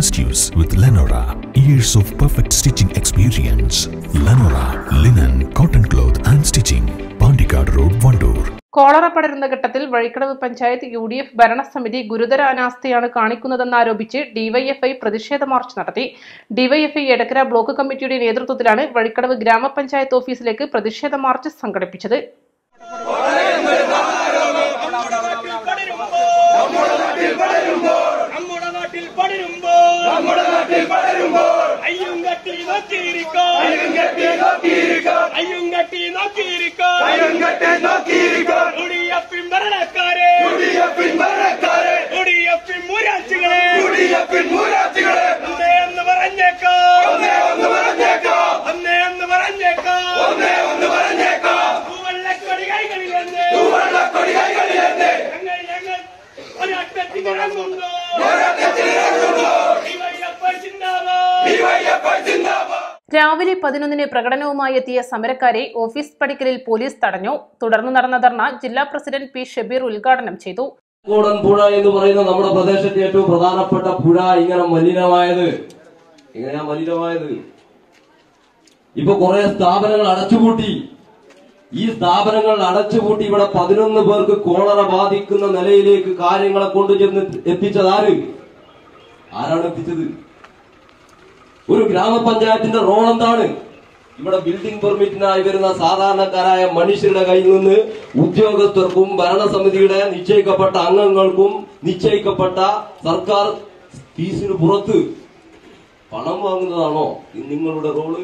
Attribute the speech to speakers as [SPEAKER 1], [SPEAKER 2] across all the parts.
[SPEAKER 1] Trust use with Lenora. Years of perfect stitching experience. Lenora, linen, cotton cloth and stitching. Pandikad Road, Vandoor.
[SPEAKER 2] Cholera പടരുന്ന ഘട്ടത്തിൽ Vazhikkadavu panchayat U D F ഭരണസമിതി ഗുരുതര അനാസ്ഥയാണ് കാണിക്കുന്നതെന്നാരോപിച്ച് DYFI പ്രതിഷേധ march നടത്തി ഡിവൈഎഫ്ഐ എടക്കര ബ്ലോക്ക് കമ്മിറ്റിയുടെ നേതൃത്വത്തിലാണ് വഴിക്കടവ് ഗ്രാമപഞ്ചായത്ത് ഓഫീസിലേക്ക് പ്രതിഷേധ മാർച്ച് സംഘടിപ്പിച്ചത്
[SPEAKER 3] നമ്മുടെ നാട്ടിൽ പടരുമ്പോൾ നമ്മുടെ നാട്ടിൽ പടരുമ്പോൾ അയ്യും കട്ടി നോക്കിയിരിക്കോ അയ്യും കട്ടി നോക്കിയിരിക്കോ അയ്യും കട്ടി നോക്കിയിരിക്കോ അയ്യും കട്ടി നോക്കിയിരിക്കോ ഉടിയപ്പിൻ ഭരണക്കാരെ ഉടിയപ്പിൻ ഭരണക്കാരെ ഉടിയപ്പിൻ മൂരാച്ചികളെ ഉടിയപ്പിൻ മൂരാച്ചികളെ ഒന്നേ ഒന്ന് പറഞ്ഞേക്കോ ഒന്നേ ഒന്ന് പറഞ്ഞേക്കോ ഒന്നേ ഒന്ന് പറഞ്ഞേക്കോ ഒന്നേ ഒന്ന് പറഞ്ഞേക്കോ തൂവള്ളക്കൊടി കൈകളിൽ എന്ന് തൂവള്ളക്കൊടി കൈകളിൽ എന്ന് ഞങ്ങൾ ഞങ്ങൾ ഒരറ്റത്തിൽ ഇറങ്ങുന്നു
[SPEAKER 2] രാവിലെ പതിനൊന്നിന് പ്രകടനവുമായി എത്തിയ സമരക്കാരെ ഓഫീസ് പടിക്കലിൽ പോലീസ് തടഞ്ഞു തുടർന്ന് നടന്ന ധർണ ജില്ലാ പ്രസിഡന്റ് പി ഷബീർ ഉദ്ഘാടനം ചെയ്തു
[SPEAKER 4] കോടൻ പുഴ എന്ന് പറയുന്ന നമ്മുടെ പ്രദേശത്തെ ഏറ്റവും പ്രധാനപ്പെട്ട പുഴ ഇങ്ങനെ മലിനമായത് ഇങ്ങനെയാ മലിനമായത് ഇപ്പൊ കുറെ സ്ഥാപനങ്ങൾ അടച്ചുപൂട്ടി ഈ സ്ഥാപനങ്ങൾ അടച്ചുപൂട്ടി ഇവിടെ പതിനൊന്ന് പേർക്ക് കോളറ ബാധിക്കുന്ന നിലയിലേക്ക് കാര്യങ്ങളെ കൊണ്ടുചെന്ന് എത്തിച്ചത് ആര് ആരാണ് എത്തിച്ചത് ഒരു ഗ്രാമപഞ്ചായത്തിന്റെ റോൾ എന്താണ് ഇവിടെ ബിൽഡിംഗ് പെർമിറ്റിനായി വരുന്ന സാധാരണക്കാരായ മനുഷ്യരുടെ കയ്യിൽ നിന്ന് ഉദ്യോഗസ്ഥർക്കും ഭരണസമിതിയുടെ നിശ്ചയിക്കപ്പെട്ട അംഗങ്ങൾക്കും നിശ്ചയിക്കപ്പെട്ട സർക്കാർ ഫീസിന് പുറത്ത് പണം വാങ്ങുന്നതാണോ ഇത് നിങ്ങളുടെ റോള്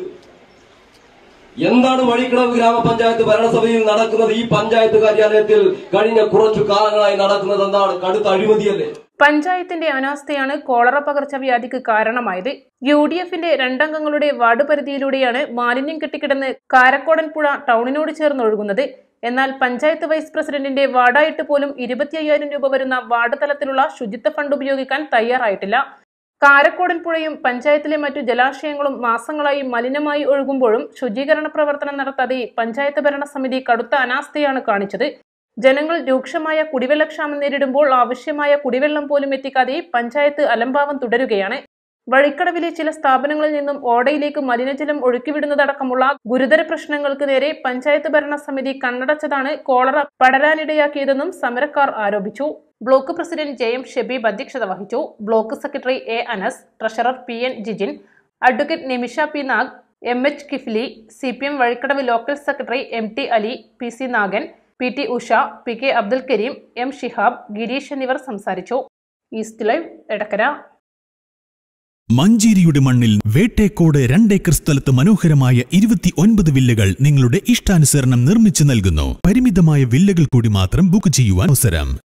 [SPEAKER 4] എന്താണ് വഴിക്കടവ് ഗ്രാമപഞ്ചായത്ത് ഭരണസമിതിയിൽ നടക്കുന്നത് ഈ പഞ്ചായത്ത് കാര്യാലയത്തിൽ കഴിഞ്ഞ കുറച്ചു കാലങ്ങളായി നടക്കുന്നത് എന്താണ് കടുത്ത അഴിമതിയല്ലേ
[SPEAKER 2] പഞ്ചായത്തിന്റെ അനാസ്ഥയാണ് കോളറ പകർച്ചവ്യാധിക്ക് കാരണമായത് യു ഡി എഫിന്റെ രണ്ടംഗങ്ങളുടെ വാർഡ് പരിധിയിലൂടെയാണ് മാലിന്യം കെട്ടിക്കിടന്ന് കാരക്കോടൻ പുഴ ടൗണിനോട് ചേർന്ന് ഒഴുകുന്നത് എന്നാൽ പഞ്ചായത്ത് വൈസ് പ്രസിഡന്റിന്റെ വാർഡായിട്ട് പോലും ഇരുപത്തി അയ്യായിരം രൂപ വരുന്ന വാർഡ് തലത്തിലുള്ള ശുചിത്വ ഫണ്ട് ഉപയോഗിക്കാൻ തയ്യാറായിട്ടില്ല കാരക്കോടൻ പുഴയും പഞ്ചായത്തിലെ മറ്റു ജലാശയങ്ങളും മാസങ്ങളായി മലിനമായി ഒഴുകുമ്പോഴും ശുചീകരണ പ്രവർത്തനം നടത്താതെ പഞ്ചായത്ത് ഭരണസമിതി കടുത്ത അനാസ്ഥയാണ് കാണിച്ചത് ജനങ്ങൾ രൂക്ഷമായ കുടിവെള്ളക്ഷാമം നേരിടുമ്പോൾ ആവശ്യമായ കുടിവെള്ളം പോലും എത്തിക്കാതെ പഞ്ചായത്ത് അലംഭാവം തുടരുകയാണ് വഴിക്കടവിലെ ചില സ്ഥാപനങ്ങളിൽ നിന്നും ഓടയിലേക്ക് മലിനജലം ഒഴുക്കിവിടുന്നതടക്കമുള്ള ഗുരുതര പ്രശ്നങ്ങൾക്ക് നേരെ പഞ്ചായത്ത് ഭരണസമിതി കണ്ണടച്ചതാണ് കോളറ പടരാനിടയാക്കിയതെന്നും സമരക്കാർ ആരോപിച്ചു block president J M Shabeeb അധ്യക്ഷത വഹിച്ചു block secretary A Anas treasurer P N Jijin advocate Nimisha P Nag M H Kifli C P M Vazhikkadavu local secretary M T Ali P C Nagan P T Usha P K Abdul Kareem M Shihab Gireesh എന്നിവർ സംസാരിച്ചു ഈസ്റ്റ് ലൈവ് എടക്കര
[SPEAKER 1] മഞ്ചേരിയുടെ മണ്ണിൽ വേട്ടേക്കോട് രണ്ടേക്കർ സ്ഥലത്ത് മനോഹരമായ ഇരുപത്തി ഒൻപത് വില്ലകൾ നിങ്ങളുടെ ഇഷ്ടാനുസരണം നിർമ്മിച്ചു നൽകുന്നു പരിമിതമായ വില്ലകൾ കൂടി മാത്രം ബുക്ക് ചെയ്യുവാൻ അവസരം